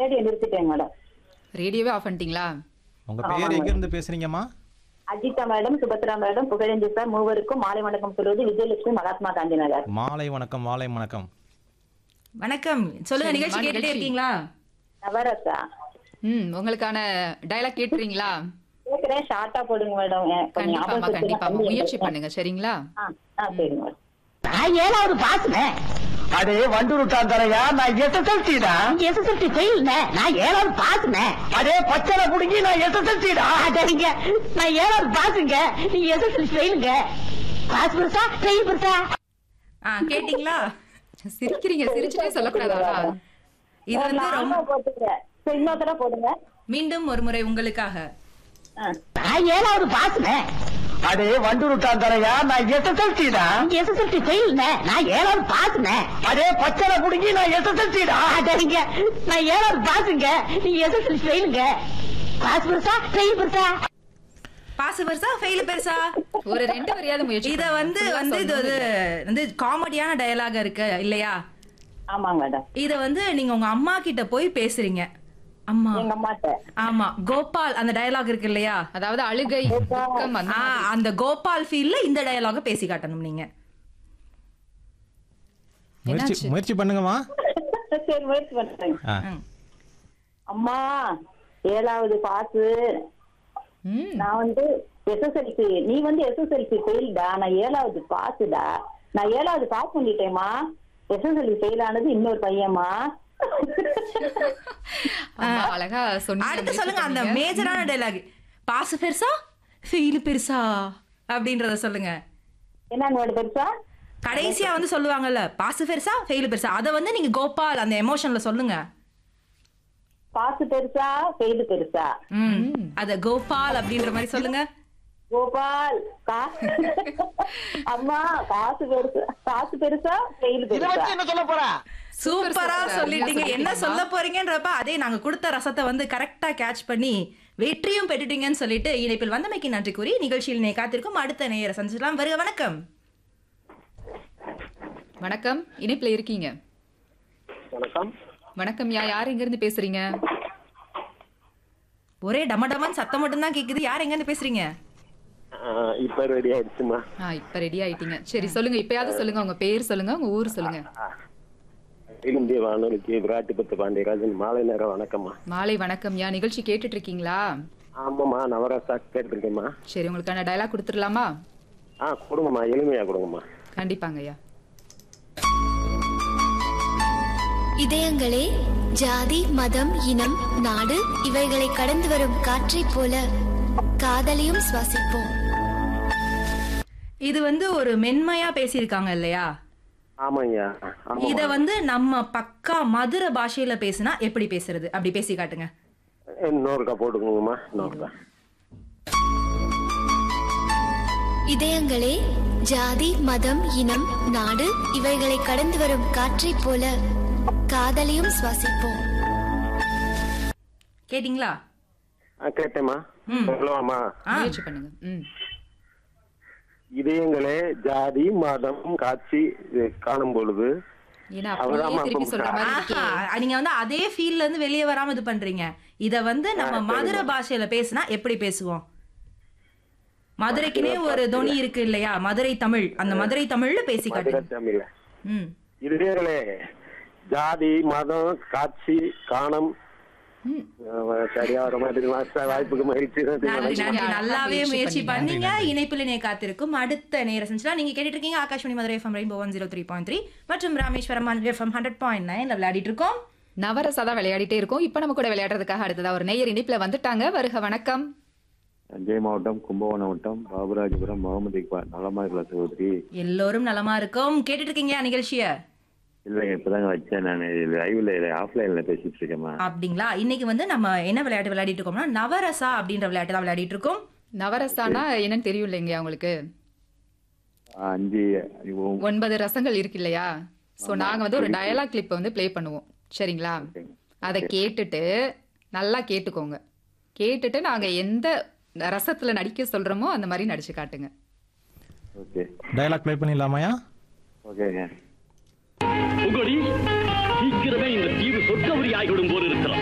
Radio நிறுத்திட்டேங்க madam ரேடியோவே off பண்ணிட்டீங்களா உங்க பேர் எங்க இருந்து பேசுறீங்கம்மா Ajitha madam Subhadra madam Pugazhendhi sir மூவருக்கும் மாலை வணக்கம் சொல்வது விஜயலட்சுமி மகாத்மா காந்தி நகர் மாலை வணக்கம் மாலை வணக்கம் வணக்கம் சொல்லுங்க சரிம்மா, நிகழ்ச்சி கேட்டுட்டே நிகழ்ச்சி. இருக்கீங்களா நவரசா ம் உங்களுக்கான டயலாக் கேட்டுறீங்களா கேக்குறேன் ஷார்ட்டா போடுங்க மேடம் கொஞ்சம் கண்டிப்பாமா ஞாபகம் கண்டிப்பா வச்சுக்கோங்க. முயற்சி பண்ணுங்க சரிங்களா ஆ ஆ சரிங்க மேடம் நான் ஏழாவது பாஸ்னேன் அடே வண்டு விட்டான் தரையா நான் எஸ்எஸ்எல்சி தான் எஸ்எஸ்எல்சி ஃபெயில்னே நான் ஏழாவது பாஸ்னேன் அடே பச்சளை புடுங்கி நான் எஸ்எஸ்எல்சி தான் அடங்க நான் ஏழாவது பாஸுங்க நீங்க எஸ்எஸ்எல்சி ஃபெயிலுங்க பாஸ் பெருசா ஃபெயில் பெருசா ஆ கேட்டீங்களா சிரிக்கிறீங்க சிரிச்சுட்டே சொல்லக்கூடாதா இது வந்து ரொம்ப நானும் போட்டுக்கிறேன் சரி, இன்னொரு தடவை போடுங்க மீண்டும் ஒரு முறை உங்களுக்காக ஆ. நான் ஏழாவது பாஸ்னேன் அடே வண்டு விட்டான் தரையா நான் எஸ்எஸ்எல்சி தான் எஸ்எஸ்எல்சி ஃபெயில்னே நான் ஏழாவது பாஸ்னேன் அடே பச்சளை புடுங்கி நான் எஸ்எஸ்எல்சி தான் அடங்க நான் ஏழாவது பாஸுங்க நீங்க எஸ்எஸ்எல்சி ஃபெயிலுங்க பாஸ் பெருசா ஃபெயில் பெருசா பாசு பெருசா ஃபெயில் பெருசா ஒரு ரெண்டு வரையாவது முயற்சி இத பண்ணுங்க. வந்து full-ஆ வந்து இது சொல்லணும் வந்து வந்து காமெடியான டயலாக இருக்கு இல்லையா ஆமாங்க மேடம் இத வந்து நீங்க உங்க அம்மா கிட்ட போய் பேசுறீங்க அம்மா எங்க அம்மாட்ட ஆமா கோபால் அந்த டயலாக் இருக்கு இல்லையா அதாவது அழுகை துக்கம் அந்த ஆ, மாதிரி. அந்த கோபால் ஃபீல்ல இந்த டயலாக பேசி காட்டணும் நீங்க முயற்சி என்னாச்சு? முயற்சி பண்ணுங்கம்மா சரி முயற்சி பண்றேங்க ஆ. அம்மா ஏழாவது பாசு ம் நான் வந்து எஸ்எஸ்எல்சி நீ வந்து எஸ்எஸ்எல்சி ஃபெயில்டா நான் ஏழாவது பாசுடா நான் ஏழாவது பாஸ் பண்ணிட்டேம்மா எஸ்எஸ்எல்சி ஃபெயில் ஆனது இன்னொரு பையன்மா அம்மா, அழகா சொன்னீங்க அடுத்து முயற்சி சொல்லுங்க அந்த பண்ணீங்க. மேஜரான டயலாக் பாசு பெருசா ஃபெயில் பெருசா அப்படின்றத சொல்லுங்க என்னங்க மேடம் பெருசா கடைசியா வந்து சொல்லுவாங்கல்ல பாசு பெருசா ஃபெயில் பெருசா அத வந்து நீங்க கோபால் அந்த எமோஷன்ல சொல்லுங்க பாசு பெருசா ஃபெயில் பெருசா ம் அத கோபால் அப்படின்ற மாதிரி சொல்லுங்க கோபால் கா- அம்மா காசு பெருசா காசு பெருசா ஃபெயில் இதை பெருசா வச்சு என்ன சொல்ல போறா சூப்பரா சூப்பர் சொல்லிட்டீங்க அருமையா என்ன சொல்லிட்டீங்கம்மா. சொல்ல போறீங்கன்றப்ப அதே நாங்க கொடுத்த ரசத்தை வந்து கரெக்டா கேட்ச் பண்ணி வெற்றியும் பெற்றுட்டீங்கன்னு சொல்லிட்டு இணைப்பில் வந்தமைக்கு நன்றி கூறி நிகழ்ச்சியில் நே காத்திருக்கும் அடுத்த நேர சந்திச்சிடலாம் வருக வணக்கம் வணக்கம் இணைப்புல இருக்கீங்க வணக்கம் வணக்கம் யா யார் எங்க இருந்து பேசுறீங்க ஒரே டமடமன் சத்தம் மட்டும் தான் கேக்குது யார் எங்க இருந்து பேசுறீங்க ஆஹ் இப்ப ரெடி ஆயிடுச்சுமா ஆ இப்ப ரெடி ஆயிட்டீங்க சரி சொல்லுங்க இப்பயாவது சொல்லுங்க உங்க பேர் சொல்லுங்க உங்க ஊர் சொல்லுங்க இந்திய வானொலிக்கு விராட்டிபத்து பாண்டியராஜன் மாலை நேரம் வணக்கம்மா மாலை வணக்கம் யா நிகழ்ச்சி கேட்டுட்டு இருக்கீங்களா ஆமாம்மா நவரசா கேட்டிருக்கேம்மா சரி உங்களுக்கான டயலாக் கொடுத்துடலாமா ஆ கொடுங்கம்மா எளிமையா கொடுங்கம்மா கண்டிப்பாங்க ஐயா இதயங்களே ஜாதி மதம் இனம் நாடு இவைகளை கடந்து வரும் காற்றைப் போல காதலையும் சுவாசிப்போம் இது வந்து ஒரு மென்மையா பேசியிருக்காங்க இல்லையா ஆமாங்கய்யா ஆமாம்மா. இத வந்து நம்ம பக்கா மதுரை பாஷையில பேசினா எப்படி பேசுறது அப்படி பேசி காட்டுங்க இன்னொருக்கா போட்டுக்கோங்கம்மா இன்னொருக்கா இதயங்களே ஜாதி மதம் இனம் நாடு இவைகளை கடந்து வரும் காற்றைப் போல காதலையும் சுவாசிப்போம் கேட்டிங்களா ஆ கேட்டேம்மா ம். சொல்லலாமா ஆ முயற்சி பண்ணுங்க ம் இதயங்களே ஜாதி மதம் காட்சி இது காணும் பொழுது ஏன்னா அப்படியே அவ்வளவுதான் திருப்பி சொல்ற மாதிரி இருக்கே. ஆஹா, நீங்க வந்து அதே ஃபீல்ட்ல இருந்து வெளியே வராம இது பண்றீங்க இத வந்து நம்ம மதுரை பாஷையில பேசினா எப்படி பேசுவோம் மதுரைக்குனே ஒரு தொனி இருக்கு இல்லையா மதுரை தமிழ் அந்த மதுரை தமிழ்ல பேசி மதுரை காட்டுங்க தமிழ ம் இதயங்களே ஜாதி மதம் காட்சி காணம் ம். ஆஹ் சரியா வர மாதிரி மாஸ்டர் வாய்ப்புக்கு மகிழ்ச்சி நன்றி நன்றி அழகா நல்லாவே முயற்சி முயற்சி பண்ணீங்க. பண்ணீங்க இணைப்பில் இணைய காத்திருக்கும் அடுத்த நேர செஞ்சுலாம் நீங்க கேட்டுட்டு இருக்கீங்க Akashvani Madurai FM rainbow one zero three point three மற்றும் ராமேஸ்வரம் எஃப்எம் ஹண்ட்ரட் பாயிண்ட் நைன்ல விளையாடிட்டு இருக்கோம் நவரசா தான் விளையாடிட்டே இருக்கோம் இப்ப நம்ம கூட விளையாடுறதுக்காக அடுத்ததா ஒரு நேயர் இணைப்புல வந்துட்டாங்க வருக வணக்கம் தஞ்சை மாவட்டம் கும்பகோணம் வட்டம் பாபுராஜபுரம் முகமது இக்பால் நலமா இருக்கல சகோதரி எல்லோரும் நலமா இருக்கும் கேட்டுட்டு இருக்கீங்க நிகழ்ச்சிய இல்லைங்க இப்பதாங்க வச்சேன் நான் லைவ்ல ஆஃப்லைன்ல பேசிட்டு இருக்கேம்மா அப்படிங்களா இன்னைக்கு வந்து நம்ம என்ன விளையாட்டு விளையாடிட்டு இருக்கோம்னா நவரசா அப்படின்ற விளையாட்டு தான் விளையாடிட்டு இருக்கோம் நவரசானா என்னன்னு தெரியும் இல்லைங்க உங்களுக்கு அஞ்சு ஒ- ஒன்பது ரசங்கள் இருக்கு இல்லையா சோ நாங்க வந்து ஒரு டயலாக் கிளிப் வந்து ப்ளே பண்ணுவோம் சரிங்களா அதை கேட்டுட்டு நல்லா கேட்டுக்கோங்க கேட்டுட்டு நாங்க எந்த ரசத்துல நடிக்க சொல்றோமோ அந்த மாதிரி நடிச்சு காட்டுங்க ஓகே டயலாக் ப்ளே பண்ணிடலாமாயா ஓகேங்க உங்கடி சீக்கிரமே இந்த தீவு சொர்க்கவரி ஆகிவிடும் போல் இருக்கிறோம்